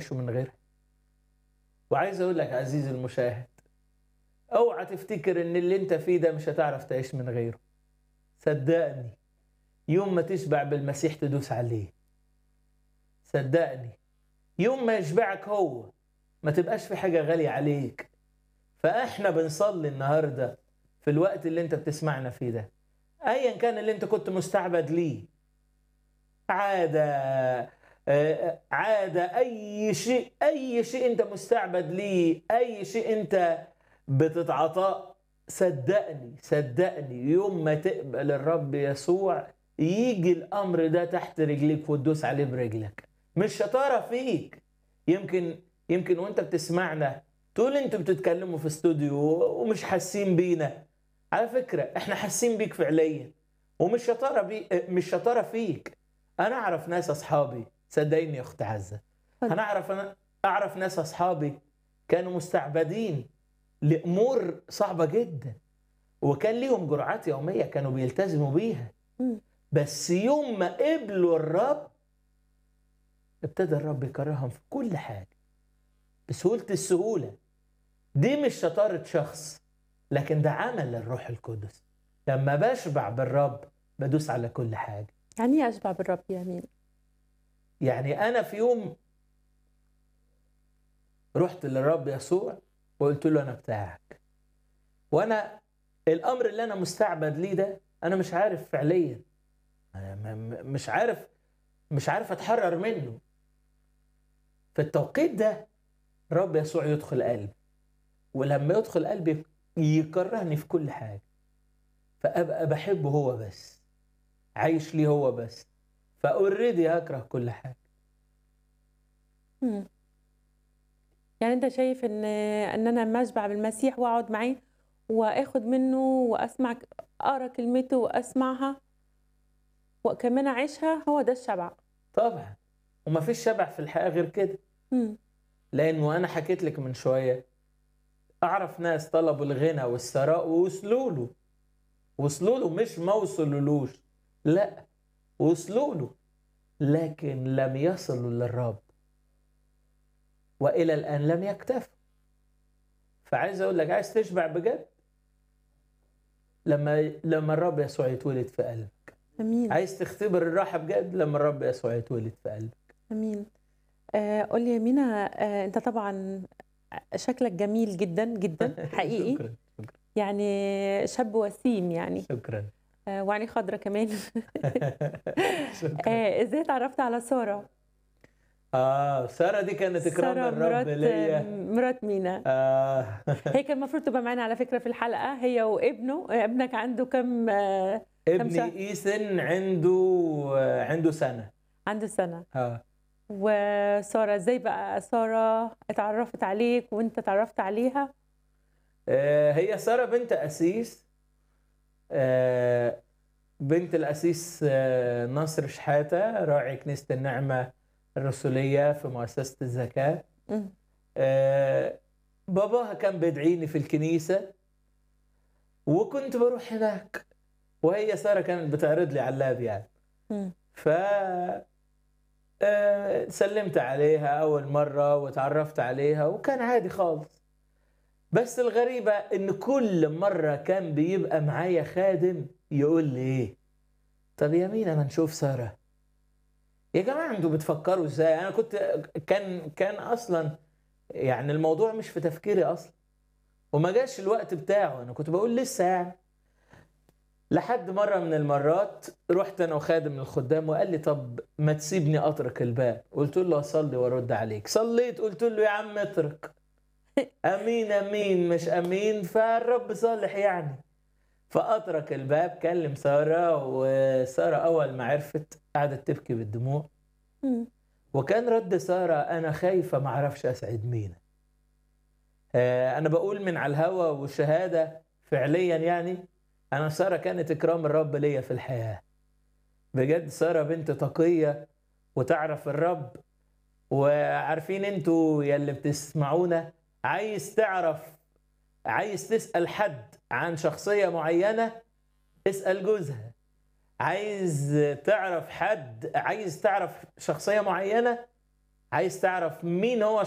يعيشوا من غيرها وعايز اقول لك عزيزي المشاهد اوعى تفتكر ان اللي انت فيه ده مش هتعرف تعيش من غيره صدقني يوم ما تشبع بالمسيح تدوس عليه صدقني يوم ما يشبعك هو ما تبقاش في حاجة غالية عليك فاحنا بنصلي النهاردة في الوقت اللي انت بتسمعنا فيه ده ايا كان اللي انت كنت مستعبد ليه عادة آه، عادة أي شيء أي شيء أنت مستعبد ليه أي شيء أنت بتتعاطاه صدقني صدقني يوم ما تقبل الرب يسوع يجي الأمر ده تحت رجليك وتدوس عليه برجلك مش شطارة فيك يمكن يمكن وأنت بتسمعنا تقول أنتوا بتتكلموا في استوديو ومش حاسين بينا على فكرة احنا حاسين بيك فعليا ومش شطارة بي مش شطارة فيك انا اعرف ناس اصحابي صدقيني يا اخت عزه اتفضل. انا اعرف انا اعرف ناس اصحابي كانوا مستعبدين لامور صعبه جدا وكان ليهم جرعات يوميه كانوا بيلتزموا بيها مم. بس يوم ما قبلوا الرب ابتدى الرب يكرههم في كل حاجه بسهوله السهوله دي مش شطاره شخص لكن ده عمل للروح القدس لما بشبع بالرب بدوس على كل حاجه يعني ايه اشبع بالرب يا مين يعني انا في يوم رحت للرب يسوع وقلت له انا بتاعك وانا الامر اللي انا مستعبد ليه ده انا مش عارف فعليا أنا م- م- مش عارف مش عارف اتحرر منه في التوقيت ده الرب يسوع يدخل قلبي ولما يدخل قلبي يكرهني في كل حاجه فابقى بحبه هو بس عايش ليه هو بس فاوريدي هكره كل حاجه مم. يعني انت شايف ان ان انا لما اشبع بالمسيح واقعد معاه واخد منه واسمع اقرا كلمته واسمعها وكمان اعيشها هو ده الشبع طبعا وما فيش شبع في الحياه غير كده مم. لانه انا حكيت لك من شويه اعرف ناس طلبوا الغنى والثراء ووصلوا له وصلوا له مش ما وصلولوش لا وصلوا له لكن لم يصلوا للرب والى الان لم يكتفوا فعايز اقول لك عايز تشبع بجد لما لما الرب يسوع يتولد في قلبك امين عايز تختبر الراحه بجد لما الرب يسوع يتولد في قلبك امين آه قول لي يا مينا آه انت طبعا شكلك جميل جدا جدا حقيقي شكرا شكرا يعني شاب وسيم يعني شكرا آه وعيني خضرة كمان شكرا آه ازاي اتعرفت على سارة اه ساره دي كانت اكرام سارة الرب مرات ليا مرات مينا آه هي كان المفروض تبقى معانا على فكرة في الحلقة هي وابنه ابنك عنده كم آه ابني شهر؟ ايسن عنده آه، عنده سنه عنده سنة اه وسارة ازاي بقى سارة اتعرفت عليك وانت اتعرفت عليها آه، هي ساره بنت اسيس آه، بنت الاسيس آه، نصر شحاته راعي كنيسه النعمه الرسوليه في مؤسسه الزكاه مم. آه، باباها كان بيدعيني في الكنيسة وكنت بروح هناك وهي سارة كانت بتعرض لي على اللاب يعني مم. ف آه، سلمت عليها أول مرة وتعرفت عليها وكان عادي خالص بس الغريبة إن كل مرة كان بيبقى معايا خادم يقول لي إيه طب يا مين أنا نشوف سارة يا جماعة أنتوا بتفكروا إزاي أنا كنت كان كان أصلا يعني الموضوع مش في تفكيري اصلا وما جاش الوقت بتاعه انا كنت بقول لسه يعني لحد مره من المرات رحت انا وخادم من الخدام وقال لي طب ما تسيبني اطرق الباب قلت له اصلي وارد عليك صليت قلت له يا عم اترك امين امين مش امين فالرب صالح يعني فاطرق الباب كلم ساره وساره اول ما عرفت قعدت تبكي بالدموع مم. وكان رد سارة أنا خايفة ما أعرفش أسعد مين آه، أنا بقول من على الهوا والشهادة فعليا يعني أنا سارة كانت إكرام الرب ليا في الحياة بجد سارة بنت تقية وتعرف الرب وعارفين انتوا يلي بتسمعونا عايز تعرف عايز تسأل حد عن شخصية معينة اسأل جوزها عايز تعرف حد عايز تعرف شخصية معينة عايز تعرف مين هو